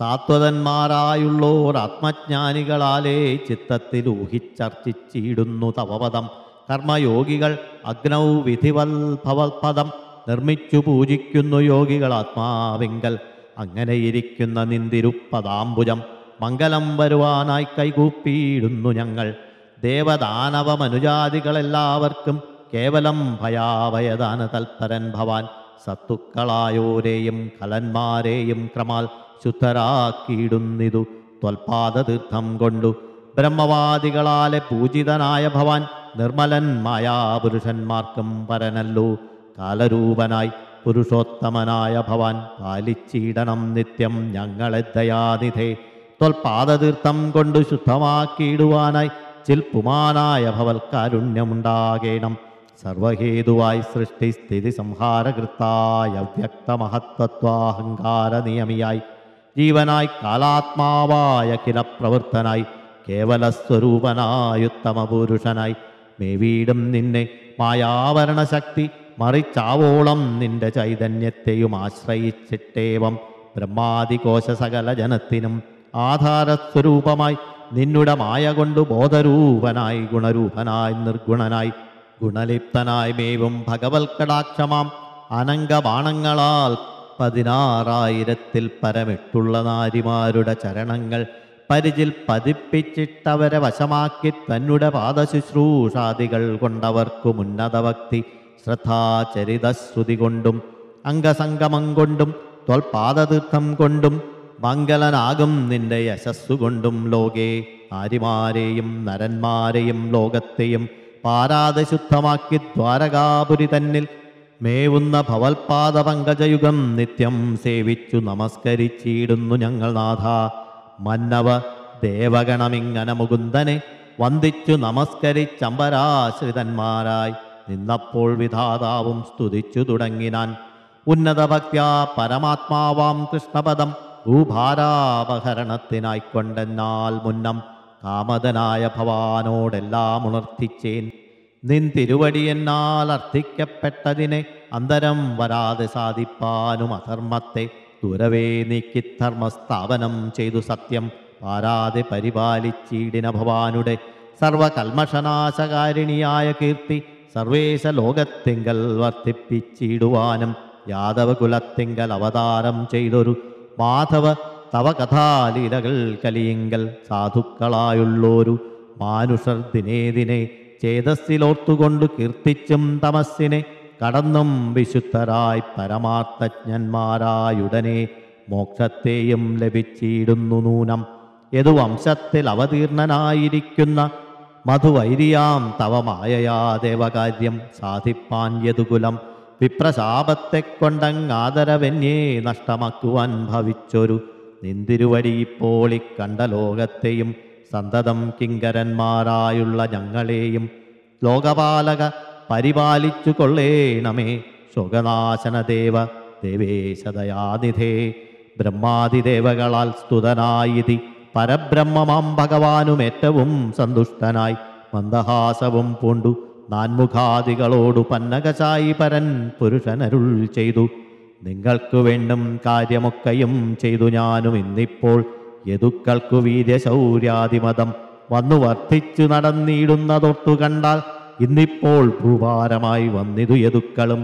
സാത്വതന്മാരായുള്ളോർ ആത്മജ്ഞാനികളാലേ ചിത്തത്തിൽ ഊഹിച്ചർച്ചിച്ചിടുന്നു തവപദം കർമ്മയോഗികൾ അഗ്നൗ വിധിവൽ ഭവൽപദം നിർമ്മിച്ചു പൂജിക്കുന്നു യോഗികൾ ആത്മാവിങ്കൽ അങ്ങനെയിരിക്കുന്ന നിന്തിരുപ്പതാംബുജം മംഗലം വരുവാനായി കൈകൂപ്പിയിടുന്നു ഞങ്ങൾ ദേവദാനവ മനുജാതികളെല്ലാവർക്കും കേവലം ഭയാഭയദാന തൽപരൻ ഭവാൻ സത്തുക്കളായോരെയും കലന്മാരെയും ക്രമാൽ ശുദ്ധരാക്കിയിടുന്നിതു ത്വൽപാദതീർത്ഥം കൊണ്ടു ബ്രഹ്മവാദികളാലെ പൂജിതനായ ഭവാൻ നിർമ്മലൻ മായാപുരുഷന്മാർക്കും പരനല്ലോ കാലരൂപനായി പുരുഷോത്തമനായ ഭവാൻ പാലിച്ചിടണം നിത്യം ഞങ്ങളെ ദയാനിധേ ത്വൽപാദതീർത്ഥം കൊണ്ട് ശുദ്ധമാക്കിയിടുവാനായി ചിൽപ്പുമാനായ ഭവൽ കാരുണ്യമുണ്ടാകേണം സർവഹേതുവായി സൃഷ്ടിസ്ഥിതി സംഹാരകൃത്തായ വ്യക്തമഹത്വത്വാഹങ്കാര നിയമിയായി ജീവനായി കാലാത്മാവായ കിലപ്രവൃത്തനായി കേവലസ്വരൂപനായുത്തമ പുരുഷനായി മേവീടും നിന്നെ മായാവരണ ശക്തി മറിച്ചാവോളം നിന്റെ ചൈതന്യത്തെയും ആശ്രയിച്ചിട്ടേവം ബ്രഹ്മാദികോശ സകല ജനത്തിനും ആധാരസ്വരൂപമായി നിന്നുടെ മായ കൊണ്ട് ബോധരൂപനായി ഗുണരൂപനായി നിർഗുണനായി ഗുണലിപ്തനായി മേവും ഭഗവത്കടാക്ഷമാം അനംഗബാണങ്ങളാൽ പതിനാറായിരത്തിൽ പരമിട്ടുള്ള നാരിമാരുടെ ചരണങ്ങൾ പരിചിൽ പതിപ്പിച്ചിട്ടവരെ വശമാക്കി തന്നുടെ പാദശുശ്രൂഷാദികൾ കൊണ്ടവർക്കു ഉന്നതഭക്തി ശ്രദ്ധാചരിതശ്രുതി കൊണ്ടും അംഗസംഗമം കൊണ്ടും ത്വൽപാദതീർത്ഥം കൊണ്ടും മംഗലനാകും നിന്റെ യശസ്സുകൊണ്ടും ലോകേ ആരിമാരെയും നരന്മാരെയും ലോകത്തെയും പാരാതെ ശുദ്ധമാക്കി ദ്വാരകാപുരി തന്നിൽ മേവുന്ന ഭവൽപാദ പങ്കജയുഗം നിത്യം സേവിച്ചു നമസ്കരിച്ചിടുന്നു ഞങ്ങൾ നാഥ മന്നവ ദേവഗണമിങ്ങനെ മുകുന്ദനെ വന്ദിച്ചു നമസ്കരിച്ചമ്പരാശ്രിതന്മാരായി നിന്നപ്പോൾ വിധാതാവും സ്തുതിച്ചു തുടങ്ങിനാൻ ഉന്നത ഭക്ത്യാ പരമാത്മാവാം കൃഷ്ണപദം ഭൂഭാരാപഹരണത്തിനായി കൊണ്ടെന്നാൽ മുന്നം കാമതനായ ഭവാനോടെല്ലാം ഉണർത്തിച്ചേൻ നിൻ തിരുവടിയെന്നാൽ അർത്ഥിക്കപ്പെട്ടതിനെ അന്തരം വരാതെ സാധിപ്പാനും അധർമ്മത്തെ ദൂരവേ നീക്കി ധർമ്മസ്ഥാപനം ചെയ്തു സത്യം പാരാതെ പരിപാലിച്ചീടിന ഭവാനുടെ സർവകൽമഷനാശകാരിണിയായ കീർത്തി സർവേശ ലോകത്തിങ്കൽ വർദ്ധിപ്പിച്ചിടുവാനും യാദവകുലത്തിങ്കൽ അവതാരം ചെയ്തൊരു മാധവ തവ കഥാലീലകൾ കലിയിങ്കൽ സാധുക്കളായുള്ളോരു മാനുഷർ ദിനേ ദിനേ ചേതസ്സിലോർത്തുകൊണ്ട് കീർത്തിച്ചും തമസ്സിനെ കടന്നും വിശുദ്ധരായി പരമാർത്ഥജ്ഞന്മാരായുടനെ മോക്ഷത്തെയും ലഭിച്ചിടുന്നു നൂനം യദുവംശത്തിൽ അവതീർണനായിരിക്കുന്ന മധുവൈരിയാം തവ മായയാ ദേവകാര്യം സാധിപ്പാൻ യദുകുലം വിപ്രശാപത്തെ കൊണ്ടങ്ങാദരവന്യേ നഷ്ടമാക്കുവാൻ ഭവിച്ചൊരു നിന്തിരുവടി ഇപ്പോൾ ഇക്കണ്ട ലോകത്തെയും സന്തതം കിങ്കരന്മാരായുള്ള ഞങ്ങളെയും ലോകപാലക പരിപാലിച്ചു കൊള്ളേണമേ ശോകനാശനദേവ ദേവേശദയാനിധേ ബ്രഹ്മാതിദേവകളാൽ സ്തുതനായിതി പരബ്രഹ്മമാം ഭഗവാനും ഏറ്റവും സന്തുഷ്ടനായി മന്ദഹാസവും പൂണ്ടു നാൻമുഖാദികളോടു പന്നകചായി പരൻ പുരുഷനരുൾ ചെയ്തു നിങ്ങൾക്കു വേണ്ടും കാര്യമൊക്കെയും ചെയ്തു ഞാനും ഇന്നിപ്പോൾ യദുക്കൾക്കു വീര്യശൗര്യാതിമതം വന്നു വർദ്ധിച്ചു നടന്നിടുന്നതൊട്ടു കണ്ടാൽ ഇന്നിപ്പോൾ ഭൂഭാരമായി വന്നിതു യദുക്കളും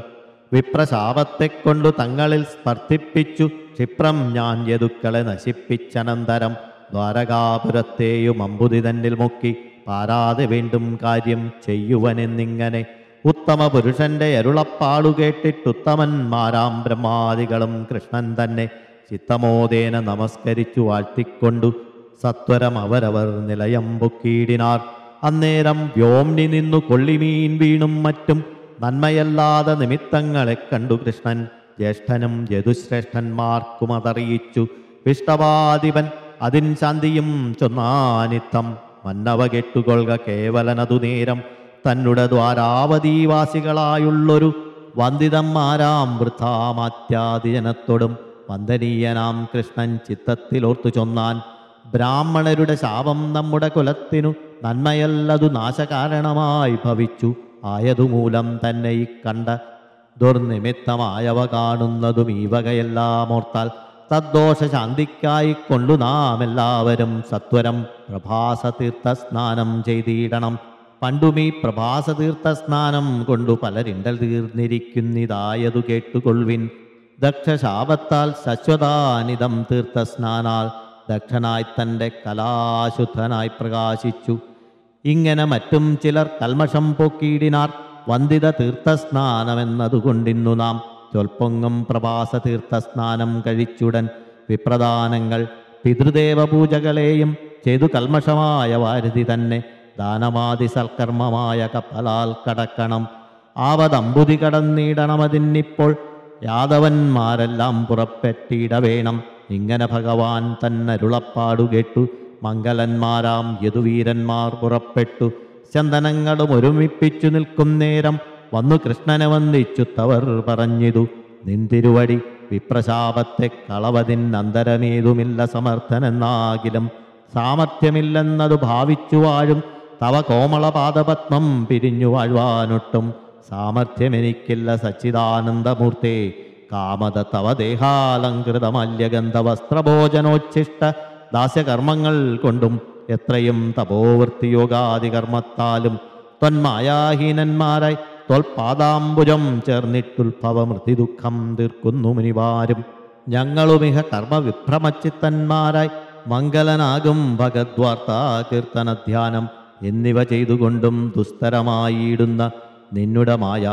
വിപ്രശാപത്തെക്കൊണ്ടു തങ്ങളിൽ സ്പർദ്ധിപ്പിച്ചു ക്ഷിപ്രം ഞാൻ യദുക്കളെ നശിപ്പിച്ചനന്തരം ദ്വാരകാപുരത്തെയും അമ്പുതി തന്നിൽ മുക്കി പാരാതെ വീണ്ടും കാര്യം ചെയ്യുവനെന്നിങ്ങനെ ഉത്തമ പുരുഷന്റെ അരുളപ്പാടു കേട്ടിട്ടുത്തമന്മാരാം ബ്രഹ്മാദികളും കൃഷ്ണൻ തന്നെ ചിത്തമോദേന നമസ്കരിച്ചു വാഴ്ത്തിക്കൊണ്ടു സത്വരം അവരവർ നിലയം പൊക്കിയിടിനാർ അന്നേരം വ്യോംനി നിന്നു കൊള്ളിമീൻ വീണും മറ്റും നന്മയല്ലാതെ നിമിത്തങ്ങളെ കണ്ടു കൃഷ്ണൻ ജ്യേഷ്ഠനും യദുശ്രേഷ്ഠന്മാർക്കും അതറിയിച്ചു വിഷ്ടവാദിപൻ അതിൻ ശാന്തിയും ചൊന്നാനിത്തം മന്നവ കെട്ടുകൊള്ളുക കേവലനതു നേരം തന്നുടെ ദ്വാരാവതീവാസികളായുള്ളൊരു വന്ദിതന്മാരാം വൃഥാമാത്യാദിജനത്തോടും വന്ദനീയനാം കൃഷ്ണൻ ചിത്തത്തിലോർത്തു ചൊന്നാൻ ബ്രാഹ്മണരുടെ ശാപം നമ്മുടെ കുലത്തിനു നന്മയല്ലതു നാശകാരണമായി ഭവിച്ചു ആയതുമൂലം തന്നെ ഈ കണ്ട ദുർനിമിത്തമായവ കാണുന്നതും ഈ വകയെല്ലാം ഓർത്താൽ തദ്ദോഷ ശാന്തിക്കായി കൊണ്ടു നാം എല്ലാവരും സത്വരം പ്രഭാസതീർത്ഥ സ്നാനം ചെയ്തിടണം പണ്ടുമീ പ്രഭാസതീർത്ഥ സ്നാനം കൊണ്ടു പലരിണ്ടൽ തീർന്നിരിക്കുന്നിതായതു കേട്ടുകൊള്ളുവിൻ ദക്ഷശാപത്താൽ ശശ്വതാനിതം തീർത്ഥസ്നാനാൽ ദക്ഷനായി തൻ്റെ കലാശുദ്ധനായി പ്രകാശിച്ചു ഇങ്ങനെ മറ്റും ചിലർ കൽമഷം പൊക്കിയിടിനാർ വന്ദിത തീർത്ഥസ്നാനമെന്നതുകൊണ്ടിന്നു നാം ചൊൽപ്പൊങ്ങും പ്രഭാസ തീർത്ഥസ്നാനം കഴിച്ചുടൻ വിപ്രദാനങ്ങൾ പിതൃദേവ പൂജകളെയും ചെയ്തു കൽമഷമായ വാരുതി തന്നെ ദാനമാതി സൽക്കർമ്മമായ കപ്പലാൽ കടക്കണം ആവതമ്പുതി കടന്നിടണമതിന്നിപ്പോൾ യാദവന്മാരെല്ലാം പുറപ്പെട്ടിട വേണം ഇങ്ങനെ ഭഗവാൻ തന്നരുളപ്പാടു കേട്ടു മംഗലന്മാരാം യദുവീരന്മാർ പുറപ്പെട്ടു ചന്ദനങ്ങളും ഒരുമിപ്പിച്ചു നിൽക്കും നേരം വന്നു കൃഷ്ണനെ വന്ദിച്ചുത്തവർ പറഞ്ഞിതു നിന്തിരുവടി വിപ്രശാപത്തെ കളവതിൻ അന്തരമേതുമില്ല സമർത്ഥനെന്നാകിലും സാമർഥ്യമില്ലെന്നതു ഭാവിച്ചു വാഴും തവ കോമളപാദപത്മം പിരിഞ്ഞു വാഴ്വാനൊട്ടും സാമർഥ്യമെനിക്കില്ല സച്ചിദാനന്ദമൂർത്തേ കാമത തവ ദേഹാലങ്കൃതമല്യഗന്ധ വസ്ത്രഭോജനോച്ഛിഷ്ട ദാസ്യകർമ്മങ്ങൾ കൊണ്ടും എത്രയും തപോവൃത്തിയോഗാദി കർമ്മത്താലും ത്വന്മായാഹീനന്മാരായി ത്വൽപാദാംബുജം ചേർന്നിട്ടുത്ഭവമൃതി ദുഃഖം തീർക്കുന്നു മുനിവാരും ഞങ്ങളുമിഹ കർമ്മവിഭ്രമച്ചിത്തന്മാരായി മംഗലനാകും ഭഗദ്വാർത്താ കീർത്തനധ്യാനം എന്നിവ ചെയ്തുകൊണ്ടും ദുസ്തരമായിടുന്ന നിന്നുടെ മായാ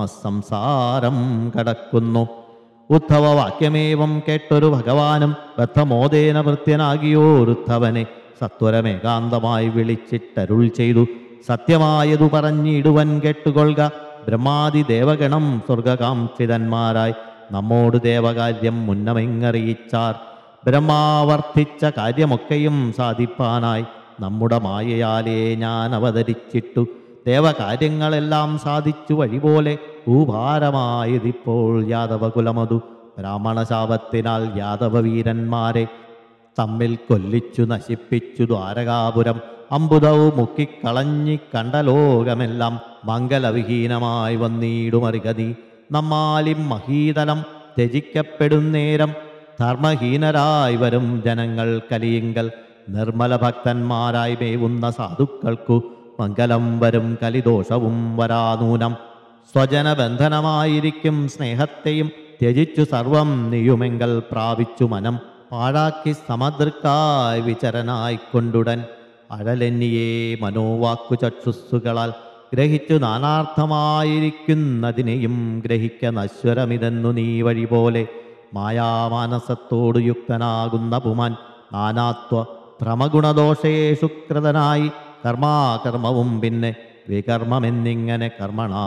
തമസ്സംസാരം കടക്കുന്നു ഉദ്ധവ വാക്യമേവം കേട്ടൊരു ഭഗവാനും ബദ്ധമോദേന വൃത്യനാകിയോരുദ്ധവനെ സത്വരമേകാന്തമായി വിളിച്ചിട്ടരുൾ ചെയ്തു സത്യമായതു പറഞ്ഞിടുവൻ കേട്ടുകൊള്ളുക ബ്രഹ്മാദി ദേവഗണം സ്വർഗകാംക്ഷിതന്മാരായി നമ്മോട് ദേവകാര്യം മുന്നമെങ്ങറിയിച്ചാർ ബ്രഹ്മാവർത്തിച്ച കാര്യമൊക്കെയും സാധിപ്പാനായി നമ്മുടെ മായയാലേ ഞാൻ അവതരിച്ചിട്ടു ദേവകാര്യങ്ങളെല്ലാം സാധിച്ചു വഴിപോലെ ഭൂഭാരമായതിപ്പോൾ യാദവകുലമതു ബ്രാഹ്മണശാപത്തിനാൽ യാദവവീരന്മാരെ തമ്മിൽ കൊല്ലിച്ചു നശിപ്പിച്ചു ദ്വാരകാപുരം അമ്പുതവും മുക്കിക്കളഞ്ഞി കണ്ട ലോകമെല്ലാം മംഗലവിഹീനമായി വന്നീടുമറികതി നമ്മാലിം മഹീതലം ത്യജിക്കപ്പെടുന്നേരം ധർമ്മഹീനരായി വരും ജനങ്ങൾ കലിയിങ്കൽ നിർമ്മല ഭക്തന്മാരായി മേവുന്ന സാധുക്കൾക്കു മംഗലം വരും കലിദോഷവും വരാനൂനം സ്വജനബന്ധനമായിരിക്കും സ്നേഹത്തെയും ത്യജിച്ചു സർവം നീയുമെങ്കൽ പ്രാപിച്ചു മനം പാഴാക്കി സമദൃക്കായി വിചരനായി കൊണ്ടുടൻ അഴലെന്നിയെ മനോവാക്കു ചക്ഷുസ്സുകളാൽ ഗ്രഹിച്ചു നാനാർത്ഥമായിരിക്കുന്നതിനെയും ഗ്രഹിക്ക നശ്വരമിതെന്നു നീ വഴി പോലെ മായാമാനസത്തോടു യുക്തനാകുന്ന പുമാൻ നാനാത്വ ഭ്രമഗുണദോഷേഷു കൃതനായി കർമാകർമ്മവും പിന്നെ വികർമ്മമെന്നിങ്ങനെ കർമ്മണാ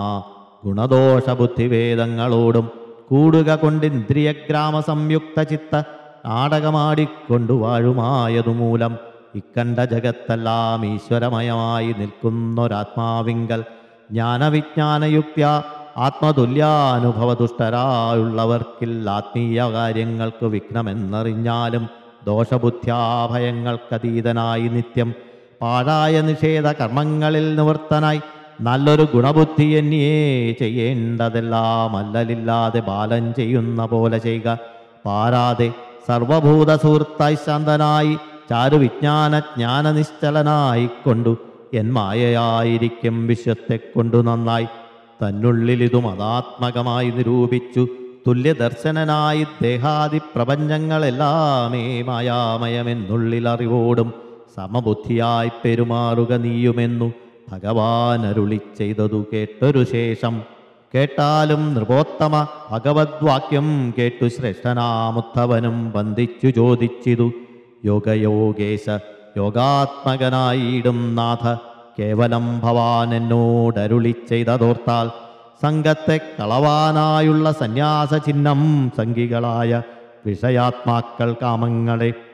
ഗുണദോഷബുദ്ധിവേദങ്ങളോടും കൂടുക കൊണ്ടിന്ദ്രിയഗ്രാമ സംയുക്ത ചിത്ത നാടകമാടിക്കൊണ്ടു വാഴുമായതുമൂലം ഇക്കണ്ട ജഗത്തെല്ലാം ഈശ്വരമയമായി നിൽക്കുന്നൊരാത്മാവിങ്കൽ ജ്ഞാനവിജ്ഞാനയുക്ത ആത്മതുല്യാനുഭവദുഷ്ടരായുള്ളവർക്കിൽ ആത്മീയ കാര്യങ്ങൾക്ക് വിഘ്നമെന്നറിഞ്ഞാലും ദോഷബുദ്ധ്യാഭയങ്ങൾക്കതീതനായി നിത്യം പാഴായ നിഷേധ കർമ്മങ്ങളിൽ നിവൃത്തനായി നല്ലൊരു ഗുണബുദ്ധി എന്നിയേ ചെയ്യേണ്ടതെല്ലാം അല്ലലില്ലാതെ ബാലൻ ചെയ്യുന്ന പോലെ ചെയ്യുക പാരാതെ സർവഭൂത സുഹൃത്തായി ശാന്തനായി ചാരുവിജ്ഞാന ജ്ഞാനനിശ്ചലനായി കൊണ്ടു എൻ മായയായിരിക്കും വിശ്വത്തെ കൊണ്ടു നന്നായി തന്നുള്ളിലിതു മതാത്മകമായി നിരൂപിച്ചു തുല്യദർശനനായി ദേഹാദി പ്രപഞ്ചങ്ങളെല്ലാമേ മായാമയമെന്നുള്ളിൽ അറിവോടും സമബുദ്ധിയായി പെരുമാറുക നീയുമെന്നു ഭഗവാൻ അരുളി ചെയ്തതു കേട്ടൊരു ശേഷം കേട്ടാലും നൃപോത്തമ ഭഗവദ്വാക്യം കേട്ടു ശ്രേഷ്ഠനാമുത്തവനും വന്ദിച്ചു ചോദിച്ചിതു യോഗയോഗേശ യോഗാത്മകനായിടും നാഥ കേവലം ഭവാൻ എന്നോടരുളി ചെയ്തതോർത്താൽ സംഘത്തെ കളവാനായുള്ള സന്യാസ ചിഹ്നം സംഘികളായ വിഷയാത്മാക്കൾ കാമങ്ങളെ